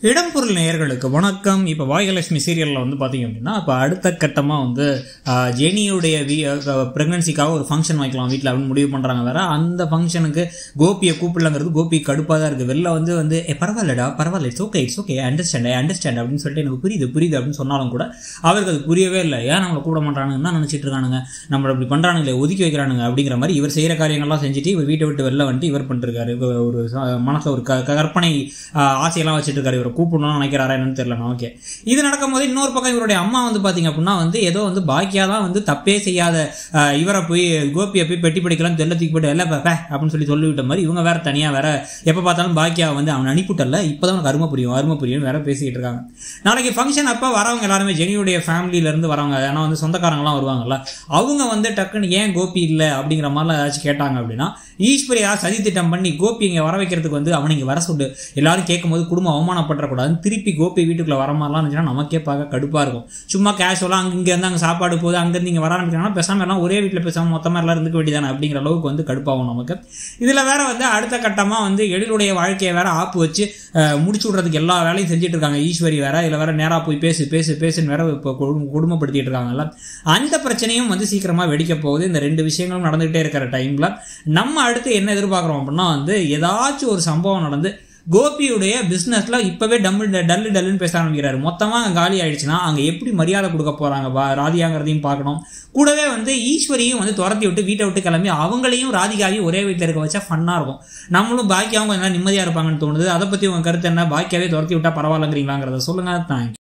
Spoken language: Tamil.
இடம்பொருள் நேயர்களுக்கு வணக்கம் இப்போ பாகியலட்சுமி சீரியலில் வந்து பார்த்தீங்க அப்படின்னா இப்போ அடுத்த கட்டமாக வந்து ஆஹ், ஜெனியுடைய வி ப்ரெக்னன்சிக்காக ஒரு ஃபங்க்ஷன் வைக்கலாம் வீட்டில் அப்படின்னு முடிவு பண்ணுறாங்க வேற அந்த ஃபங்க்ஷனுக்கு கோபியை கூப்பிடலங்கிறது கோபி கடுப்பாக தான் இருக்குது வெளில வந்து வந்து "ஏ, பரவாயில்லடா பரவாயில்ல it's okay it's okay understand I understand அப்படின்னு சொல்லிட்டு எனக்கு புரியுது புரியுது அப்படின்னு சொன்னாலும் கூட அவருக்கு அது புரியவே இல்லை ஏன் நம்மளை கூப்பிட மாட்டானுன்னு தான் நினச்சிட்டு இருக்கானுங்க நம்மளை இப்படி பண்ணுறானுங்களே ஒதுக்கி வைக்கிறானுங்க அப்படிங்கிற மாதிரி இவர் செய்கிற காரியங்கள்லாம் செஞ்சுட்டு இவர் வீட்டை விட்டு வெளில வந்துட்டு இவர் பண்ணிருக்காரு இவர் ஒரு மனசில் ஒரு க கற்பனை ஆஹ், ஆசையெல்லாம் வச்சுட்டு இருக்காரு இவரை கூப்பிடணும்னு நினைக்கிறாரா என்னன்னு தெரியல நமக்கு இது நடக்கும்போது இன்னொரு பக்கம் இவருடைய அம்மா வந்து பார்த்தீங்க அப்படின்னா வந்து ஏதோ வந்து பாக்கியா தான் வந்து தப்பே செய்யாத ஆஹ், இவரை போய் கோபியை போய் பெட்டி படிக்கலாம் தெல்ல தூக்கி போட்டு எல்லாம் பே அப்படின்னு சொல்லி சொல்லிவிட்ட மாதிரி இவங்க வேற தனியாக வேற எப்போ பார்த்தாலும் பாக்கியா வந்து அவன் அனுப்பிவிட்டல இப்போ தான் உனக்கு அருமை புரியும் அருமை புரியும் வேற பேசிக்கிட்டு இருக்காங்க நாளைக்கு ஃபங்க்ஷன் அப்போ வரவங்க எல்லாருமே ஜெனியுடைய ஃபேமிலியில இருந்து வரவங்க ஏன்னா வந்து சொந்தக்காரங்களாம் வருவாங்கல்ல அவங்க வந்து டக்குன்னு ஏன் கோபி இல்லை அப்படிங்கிற மாதிரிலாம் ஏதாச்சும் கேட்டாங்க அப்படின்னா ஈஸ்வரியா சதி திட்டம் பண்ணி கோபி இங்கே வர வைக்கிறதுக்கு வந்து அவனை இங்கே வர சொல்லு எல்லாரும் கேட்கும்போது குடும்பம் அவமானப்படக்கூடாதுன்னு திருப்பி கோபி வீட்டுக்குள்ள வர மாதிரிலாம் இருந்துச்சுன்னா நமக்கே பார்க்க கடுப்பாக இருக்கும் சும்மா கேஷுவலாக அங்கே இங்கே இருந்து அங்கே சாப்பாடு போகுது அங்கேருந்து இங்கே வர ஆரம்பிக்கிறாங்கன்னா பேசாமல் எல்லாம் ஒரே வீட்டில் பேசாமல் மொத்தமாக எல்லாம் இருந்துக்க வேண்டியதானே அப்படிங்கிற அளவுக்கு வந்து கடுப்பாகும் நமக்கு இதில் வேற வந்து அடுத்த கட்டமாக வந்து எழிலுடைய வாழ்க்கையை வேற ஆப்பு வச்சு அஹ், முடிச்சு விட்றதுக்கு எல்லா வேலையும் செஞ்சுட்டு இருக்காங்க ஈஸ்வரி வேற இதில் வேற நேராக போய் பேசு பேசு பேசுன்னு வேற இப்போ குடும்ப- குடும்பப்படுத்திட்டு இருக்காங்கல்ல அந்த பிரச்சனையும் வந்து சீக்கிரமாக வெடிக்க போகுது இந்த ரெண்டு விஷயங்களும் நடந்துகிட்டே இருக்கிற டைமில் நம்ம அடுத்து என்ன எதிர்பார்க்குறோம் அப்படின்னா வந்து ஏதாச்சும் ஒரு சம்பவம் நடந்து கோபியுடைய பிஸ்னஸ்ல இப்பவே டம்மு டல்லு டல்லுன்னு பேச ஆரம்பிக்கிறாரு மொத்தமா அங்க காலி ஆயிடுச்சுன்னா அங்க எப்படி மரியாதை கொடுக்க போறாங்க வா ராதிகாங்கிறதையும் பார்க்கணும் கூடவே வந்து ஈஸ்வரியும் வந்து துரத்தி விட்டு வீட்டை விட்டு கிளம்பி அவங்களையும் ராதிகாவையும் ஒரே வீட்டில் இருக்க வச்சா ஃபன்னா இருக்கும் நம்மளும் பாக்கியாவும் கொஞ்சம் நேரம் நிம்மதியா இருப்பாங்கன்னு தோணுது அதை பத்தி உங்க கருத்து என்ன பாக்கியாவே துரத்தி விட்டா பரவாயில்லங்கிறீங்களாங்கிறத சொல்லுங்க தேங்க்யூ